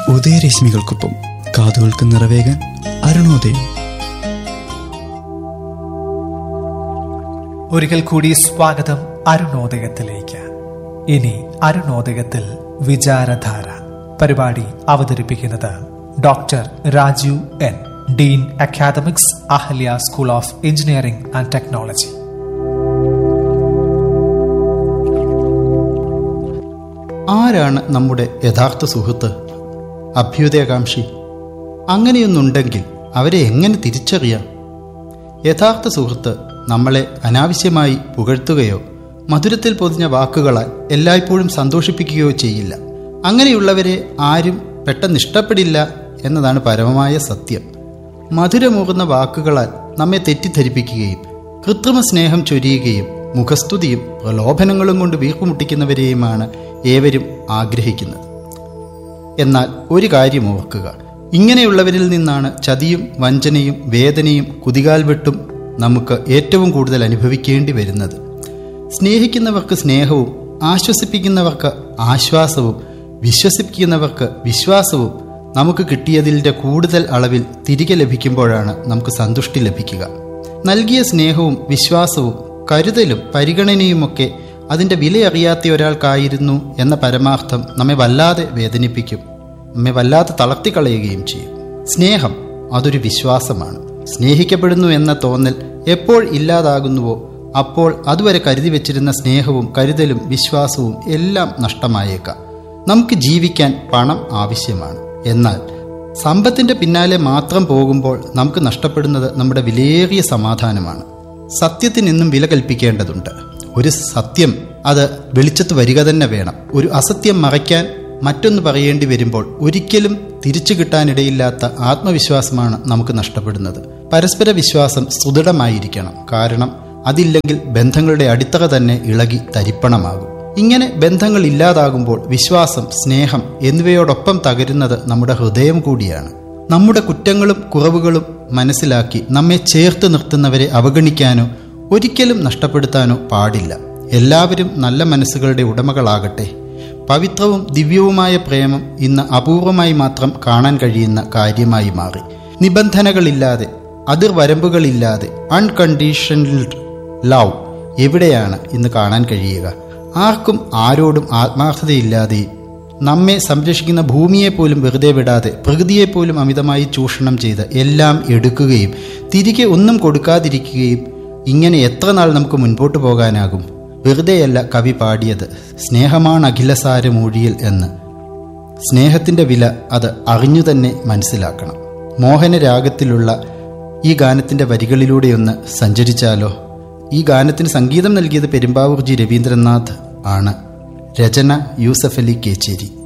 ഉദയരശ്മികൾക്കൊപ്പം കാതുകൾക്ക് നിറവേകാൻ അരുണോദയം ഒരിക്കൽ കൂടി സ്വാഗതം അരുണോദയത്തിലേക്ക് ഇനി അരുണോദയത്തിൽ വിചാരധാര പരിപാടി അവതരിപ്പിക്കുന്നത് doctor Rajeev N dean academics Ahalia school of engineering and technology ആരാണ് നമ്മുടെ യഥാർത്ഥ സുഹൃത്ത് അഭ്യുദയകാംക്ഷി അങ്ങനെയൊന്നുണ്ടെങ്കിൽ അവരെ എങ്ങനെ തിരിച്ചറിയാം യഥാർത്ഥ സുഹൃത്ത് നമ്മളെ അനാവശ്യമായി പുകഴ്ത്തുകയോ മധുരത്തിൽ പൊതിഞ്ഞ വാക്കുകളാൽ എല്ലായ്പ്പോഴും സന്തോഷിപ്പിക്കുകയോ ചെയ്യില്ല അങ്ങനെയുള്ളവരെ ആരും പെട്ടെന്ന് ഇഷ്ടപ്പെടില്ല എന്നതാണ് പരമമായ സത്യം മധുരമൂറുന്ന വാക്കുകളാൽ നമ്മെ തെറ്റിദ്ധരിപ്പിക്കുകയും കൃത്രിമ സ്നേഹം ചൊരിയുകയും മുഖസ്തുതിയും പ്രലോഭനങ്ങളും കൊണ്ട് വീർപ്പുമുട്ടിക്കുന്നവരെയുമാണ് ഏവരും ആഗ്രഹിക്കുന്നത് എന്നാൽ ഒരു കാര്യം ഓർക്കുക ഇങ്ങനെയുള്ളവരിൽ നിന്നാണ് ചതിയും വഞ്ചനയും വേദനയും കുതികാൽ വെട്ടും നമുക്ക് ഏറ്റവും കൂടുതൽ അനുഭവിക്കേണ്ടി വരുന്നത് സ്നേഹിക്കുന്നവർക്ക് സ്നേഹവും ആശ്വസിപ്പിക്കുന്നവർക്ക് ആശ്വാസവും വിശ്വസിപ്പിക്കുന്നവർക്ക് വിശ്വാസവും നമുക്ക് കിട്ടിയതിൻ്റെ കൂടുതൽ അളവിൽ തിരികെ ലഭിക്കുമ്പോഴാണ് നമുക്ക് സന്തുഷ്ടി ലഭിക്കുക നൽകിയ സ്നേഹവും വിശ്വാസവും കരുതലും പരിഗണനയുമൊക്കെ അതിൻ്റെ വിലയറിയാത്ത ഒരാൾക്കായിരുന്നു എന്ന പരമാർത്ഥം നമ്മെ വല്ലാതെ വേദനിപ്പിക്കും നമ്മെ വല്ലാതെ തളർത്തിക്കളയുകയും ചെയ്യും സ്നേഹം അതൊരു വിശ്വാസമാണ് സ്നേഹിക്കപ്പെടുന്നു എന്ന തോന്നൽ എപ്പോൾ ഇല്ലാതാകുന്നുവോ അപ്പോൾ അതുവരെ കരുതി വെച്ചിരുന്ന സ്നേഹവും കരുതലും വിശ്വാസവും എല്ലാം നഷ്ടമായേക്കാം നമുക്ക് ജീവിക്കാൻ പണം ആവശ്യമാണ് എന്നാൽ സമ്പത്തിന്റെ പിന്നാലെ മാത്രം പോകുമ്പോൾ നമുക്ക് നഷ്ടപ്പെടുന്നത് നമ്മുടെ വിലയേറിയ സമാധാനമാണ് സത്യത്തിനെന്നും വില കൽപ്പിക്കേണ്ടതുണ്ട് ഒരു സത്യം അത് വെളിച്ചത്ത് വരിക തന്നെ വേണം ഒരു അസത്യം മറയ്ക്കാൻ മറ്റൊന്ന് പറയേണ്ടി വരുമ്പോൾ ഒരിക്കലും തിരിച്ചു കിട്ടാനിടയില്ലാത്ത ആത്മവിശ്വാസമാണ് നമുക്ക് നഷ്ടപ്പെടുന്നത് പരസ്പര വിശ്വാസം സുദൃഢമായിരിക്കണം കാരണം അതില്ലെങ്കിൽ ബന്ധങ്ങളുടെ അടിത്തറ തന്നെ ഇളകി തരിപ്പണമാകും ഇങ്ങനെ ബന്ധങ്ങൾ ഇല്ലാതാകുമ്പോൾ വിശ്വാസം സ്നേഹം എന്നിവയോടൊപ്പം തകരുന്നത് നമ്മുടെ ഹൃദയം കൂടിയാണ് നമ്മുടെ കുറ്റങ്ങളും കുറവുകളും മനസ്സിലാക്കി നമ്മെ ചേർത്ത് നിർത്തുന്നവരെ അവഗണിക്കാനോ ഒരിക്കലും നഷ്ടപ്പെടുത്താനോ പാടില്ല എല്ലാവരും നല്ല മനസ്സുകളുടെ ഉടമകളാകട്ടെ പവിത്രവും ദിവ്യവുമായ പ്രേമം ഇന്ന് അപൂർവമായി മാത്രം കാണാൻ കഴിയുന്ന കാര്യമായി മാറി നിബന്ധനകളില്ലാതെ അതിർവരമ്പുകളില്ലാതെ അൺകണ്ടീഷൻഡ് ലവ് എവിടെയാണ് ഇന്ന് കാണാൻ കഴിയുക ആർക്കും ആരോടും ആത്മാർത്ഥതയില്ലാതെയും നമ്മെ സംരക്ഷിക്കുന്ന ഭൂമിയെ പോലും വെറുതെ വിടാതെ പ്രകൃതിയെ പോലും അമിതമായി ചൂഷണം ചെയ്ത് എല്ലാം എടുക്കുകയും തിരികെ ഒന്നും കൊടുക്കാതിരിക്കുകയും ഇങ്ങനെ എത്ര നാൾ നമുക്ക് മുൻപോട്ട് പോകാനാകും വെറുതെയല്ല കവി പാടിയത് സ്നേഹമാണ് അഖിലസാരമൂഴിയിൽ എന്ന് സ്നേഹത്തിന്റെ വില അത് അറിഞ്ഞു തന്നെ മനസ്സിലാക്കണം മോഹനരാഗത്തിലുള്ള ഈ ഗാനത്തിന്റെ വരികളിലൂടെയൊന്ന് സഞ്ചരിച്ചാലോ ഈ ഗാനത്തിന് സംഗീതം നൽകിയത് പെരുമ്പാവൂർ ജി രവീന്ദ്രനാഥ് ആണ് രചന യൂസഫ് അലി കേച്ചേരി